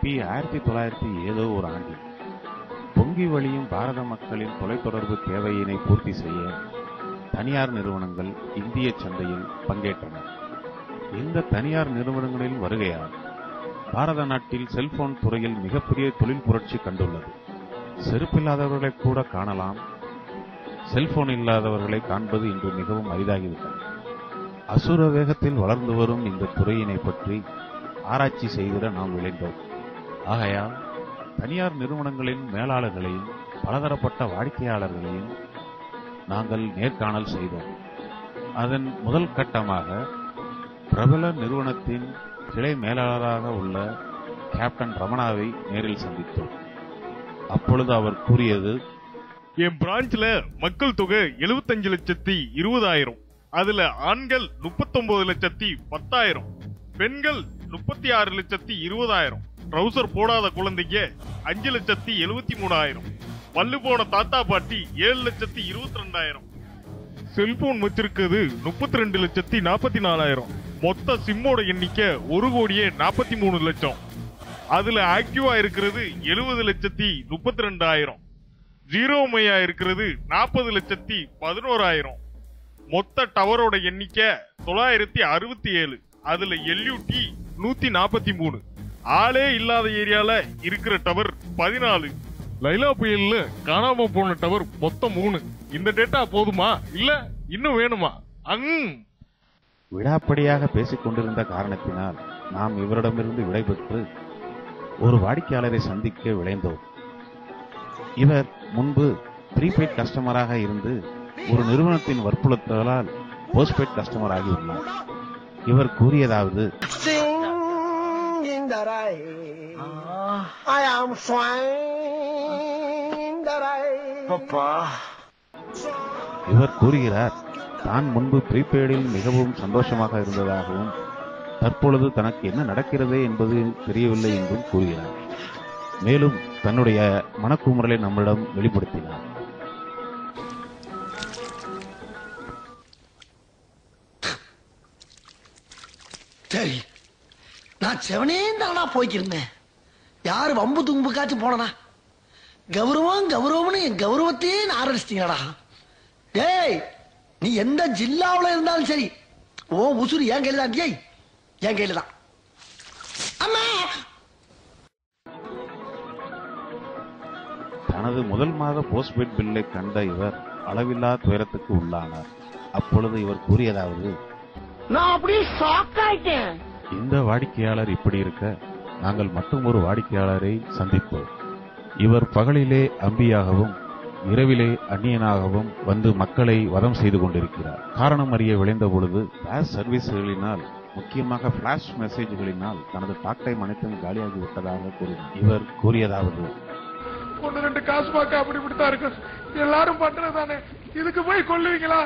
கிபி ஆயிரத்தி தொள்ளாயிரத்தி ஏதோ ஒரு ஆண்டில் பொங்கி வழியும் பாரத மக்களின் தொலைத்தொடர்பு தேவையினை பூர்த்தி செய்ய தனியார் நிறுவனங்கள் இந்திய சந்தையில் பங்கேற்றன இந்த தனியார் நிறுவனங்களின் வருகையால் பாரத நாட்டில் செல்போன் துறையில் மிகப்பெரிய தொழில் புரட்சி கண்டுள்ளது செருப்பில்லாதவர்களை கூட காணலாம் செல்போன் இல்லாதவர்களை காண்பது இன்று மிகவும் அரிதாகிவிட்டது அசுர வேகத்தில் வளர்ந்து வரும் இந்த துறையினை பற்றி ஆராய்ச்சி செய்திட நாம் விளைந்தோம் ஆகையால் தனியார் நிறுவனங்களின் மேலாளர்களையும் பலதரப்பட்ட வாடிக்கையாளர்களையும் நாங்கள் நேர்காணல் செய்தோம் அதன் முதல் கட்டமாக பிரபல நிறுவனத்தின் கிளை மேலாளராக உள்ள கேப்டன் ரமணாவை நேரில் சந்தித்தோம் அப்பொழுது அவர் கூறியது என் பிரான்ச்ல மக்கள் தொகை 75 லட்சத்தி இருபதாயிரம் அதுல ஆண்கள் 39 லட்சத்தி பத்தாயிரம் பெண்கள் முப்பத்தி ஆறு லட்சத்தி இருபதாயிரம் ட்ரௌசர் போடாத குழந்தைங்க அஞ்சு லட்சத்தி எழுபத்தி மூணாயிரம் பல்லு போன தாத்தா பாட்டி ஏழு லட்சத்தி இருபத்தி ரெண்டாயிரம் செல்போன் வச்சிருக்கிறது முப்பத்தி ரெண்டு லட்சத்தி நாற்பத்தி நாலாயிரம் மொத்த சிம்மோட எண்ணிக்கை ஒரு கோடியே நாற்பத்தி மூணு லட்சம் அதுல ஆக்டிவா இருக்கிறது எழுபது லட்சத்தி முப்பத்தி ரெண்டாயிரம் ஜீரோ மையா இருக்கிறது நாற்பது லட்சத்தி பதினோராயிரம் மொத்த டவரோட எண்ணிக்கை தொள்ளாயிரத்தி அறுபத்தி ஏழு அதுல எல்யூடி நூத்தி நாற்பத்தி மூணு ஆளே இல்லாத ஏரியால இருக்கிற டவர் பதினாலு லைலா புயல்ல காணாம போன டவர் மொத்தம் மூணு இந்த டேட்டா போதுமா இல்ல இன்னும் வேணுமா அங் விடாப்படியாக பேசிக் கொண்டிருந்த காரணத்தினால் நாம் இவரிடமிருந்து விடைபெற்று ஒரு வாடிக்கையாளரை சந்திக்க விளைந்தோம் இவர் முன்பு ப்ரீபெய்ட் கஸ்டமராக இருந்து ஒரு நிறுவனத்தின் வற்புறுத்தலால் போஸ்ட்பெய்ட் கஸ்டமர் ஆகியுள்ளார் இவர் கூறியதாவது Sing in the rain. I am swine in the rain. அப்பா இவர் கூறுகிறார் தான் முன்பு ப்ரீபெய்டில் மிகவும் சந்தோஷமாக இருந்ததாகவும் தற்பொழுது தனக்கு என்ன நடக்கிறது என்பது தெரியவில்லை என்றும் கூறுகிறார் மேலும் தன்னுடைய மனக்குமுறலை நம்மிடம் வெளிப்படுத்தினார் சரி நான் செவனே தானா போய்க்கிருந்தேன் யாரு வம்பு தும்புக்காச்சும் போனனா கௌரவம் கௌரவம்னு என் கௌரவத்தையே ஆரம்பிச்சிட்டீங்கடா டேய் நீ எந்த ஜில்லாவுல இருந்தாலும் சரி ஓ உசுறு என் கையில தான் டேய் என் கையில தான் அம்மா தனது முதல் மாத போஸ்ட்பெய்ட் பில்லை கண்ட இவர் அளவில்லா துயரத்துக்கு உள்ளானார் அப்பொழுது இவர் கூறியதாவது நான் அப்படியே ஷாக் ஆயிட்டேன் இந்த வாடிக்கையாளர் இப்படி இருக்க நாங்கள் மட்டும் ஒரு வாடிக்கையாளரை சந்திப்போம் இவர் பகலிலே அம்பியாகவும் இரவிலே அந்நியனாகவும் வந்து மக்களை வதம் செய்து கொண்டிருக்கிறார் காரணம் அறிய விளைந்த பொழுது ஃபிளாஷ் சர்வீஸ்களினால் முக்கியமாக பிளாஷ் மெசேஜ்களினால் தனது டாக் டைம் அனைத்தும் காலியாகி விட்டதாக கூறினார் இவர் கூறியதாவது ஒன்னு ரெண்டு காசு பார்க்க அப்படி இப்படித்தான் இருக்கு எல்லாரும் பண்றதுதானே இதுக்கு போய் கொல்லுவீங்களா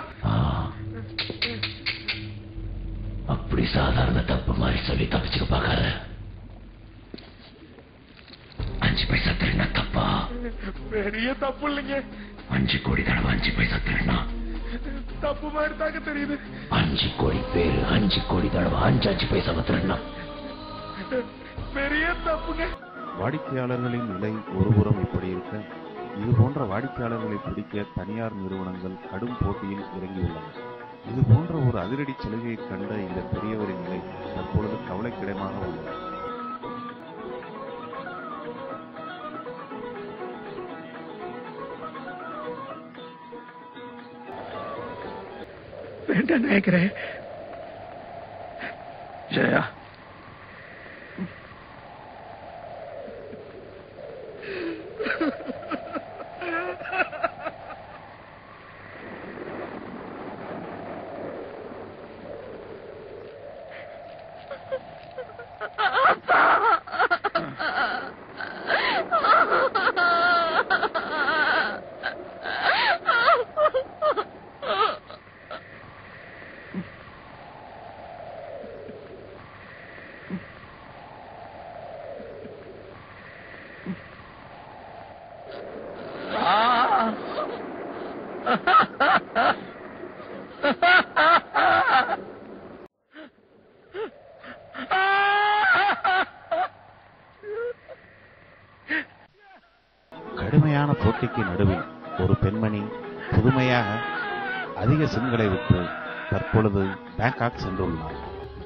அப்படி சாதாரண தப்பு மாதிரி சொல்லி தப்பிச்சுக்க பார்க்காத அஞ்சு பைசா திருடினா தப்பா பெரிய தப்பு இல்லைங்க அஞ்சு கோடி தடவை அஞ்சு பைசா திருடினா தப்பு மாதிரி தாங்க தெரியுது அஞ்சு கோடி பேரு அஞ்சு கோடி தடவை அஞ்சு அஞ்சு பைசா திருடினா பெரிய தப்புங்க வாடிக்கையாளர்களின் நிலை ஒருபுறம் இப்படி இருக்க இது போன்ற வாடிக்கையாளர்களை பிடிக்க தனியார் நிறுவனங்கள் கடும் போட்டியில் இறங்கியுள்ளன இது போன்ற ஒரு அதிரடி சலுகையை கண்ட இந்த பெரியவரின் நிலை தற்பொழுது கவலைக்கிடமாக உள்ளது வேண்டாம் நினைக்கிறேன் ஜெயா கடுமையான போட்டிக்கு நடுவில் ஒரு பெண்மணி புதுமையாக அதிக சிம்களை விட்டு தற்பொழுது பேங்காக் சென்றுள்ளார்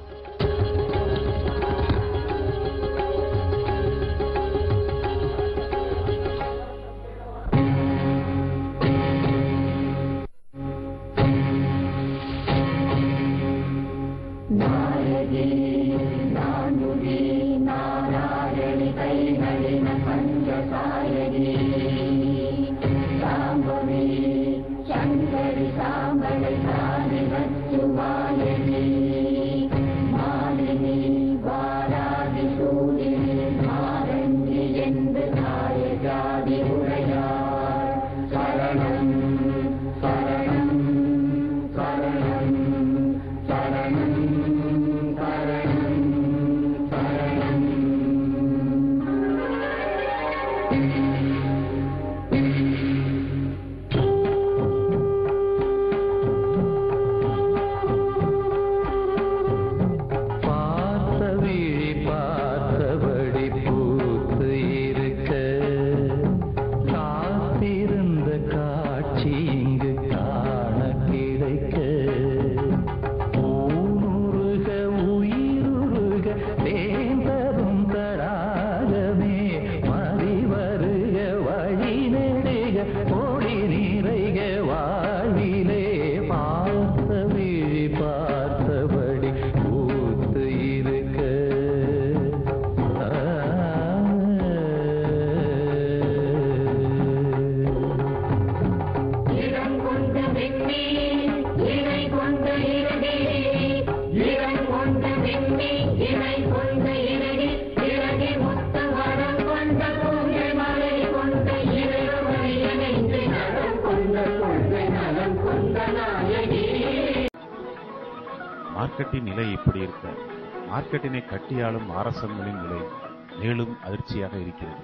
பார்த்த விழி பார்த்தபடி பூத்து இருக்க காத்திருந்த காட்சி இங்கு காண கிடைக்க ஊனுருக உயிருருக தேர்ந்ததும் தடாகமே மறி வருக வழி நெடுக ஒளி நிறைக வாழ்விலே பார்த்த விழி பார்த்தபடி பூத்து இருக்க இடம் கொண்ட வெண்ணி இணை கொண்ட இரடி இடம் கொண்ட வெண்ணி இணை கொண்ட இரடி இரடி மொத்த வரம் கொண்ட பூங்கை மலை கொண்ட இரவரை இணைந்து நலம் கொண்ட கொள்கை நலம் கொண்ட நாயகி மார்க்கெட்டின் நிலை இப்படி இருக்க மார்க்கெட்டினை கட்டியாளும் அரசங்களின் நிலை மேலும் அதிர்ச்சியாக இருக்கிறது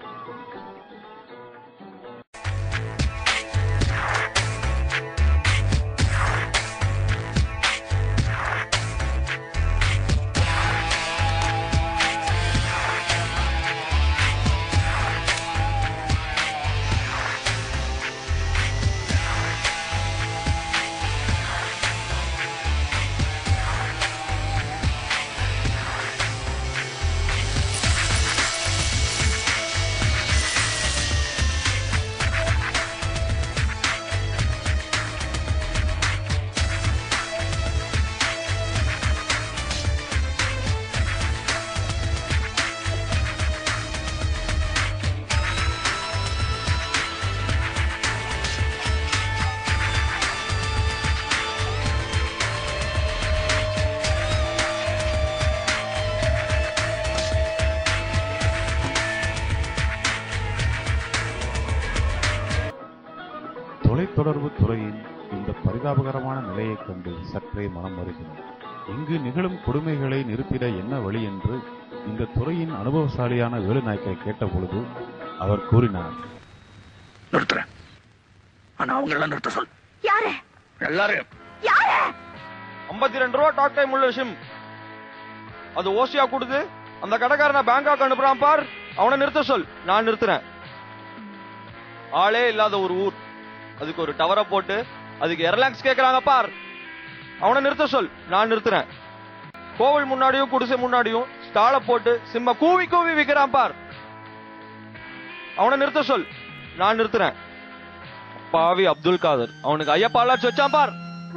தொலைத்தொடர்பு துறையின் இந்த பரிதாபகரமான நிலையைக் கண்டு சற்றே மனம் வருகிறது இங்கு நிகழும் கொடுமைகளை நிறுத்திட என்ன வழி என்று இந்த துறையின் அனுபவசாலியான வேலுநாயக்கை கேட்டபொழுது அவர் கூறினார் நிறுத்துறேன் ஆனா அவங்க எல்லாம் நிறுத்த சொல் யாரு எல்லாரும் யாரு ஐம்பத்தி ரெண்டு ரூபா டாக் டைம் உள்ள சிம் அது ஓசியா கொடுத்து அந்த கடைக்காரனை பேங்காக் அனுப்புறான் பார் அவனை நிறுத்த சொல் நான் நிறுத்துறேன் ஆளே இல்லாத ஒரு ஊர் அதுக்கு ஒரு டவரை போட்டு அதுக்கு எர்லாக்ஸ் கேக்குறாங்க பார் அவனை நிறுத்த சொல் நான் நிறுத்துறேன் கோவில் முன்னாடியும் குடிசை முன்னாடியும் ஸ்டாலை போட்டு சிம்ம கூவி கூவி விக்கிறான் பார் அவனை நிறுத்த சொல் நான் நிறுத்துறேன் பாவி அப்துல் காதர் அவனுக்கு ஐயப்பாலாச்சு வச்சான் பார்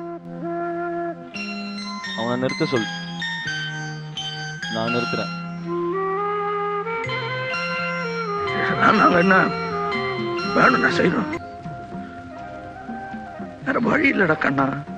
அவனை நிறுத்த சொல் நான் நிறுத்துறேன் இதெல்லாம் நாங்க என்ன வேணும் நான் செய்யணும் வேற வழி இல்லடா கண்ணா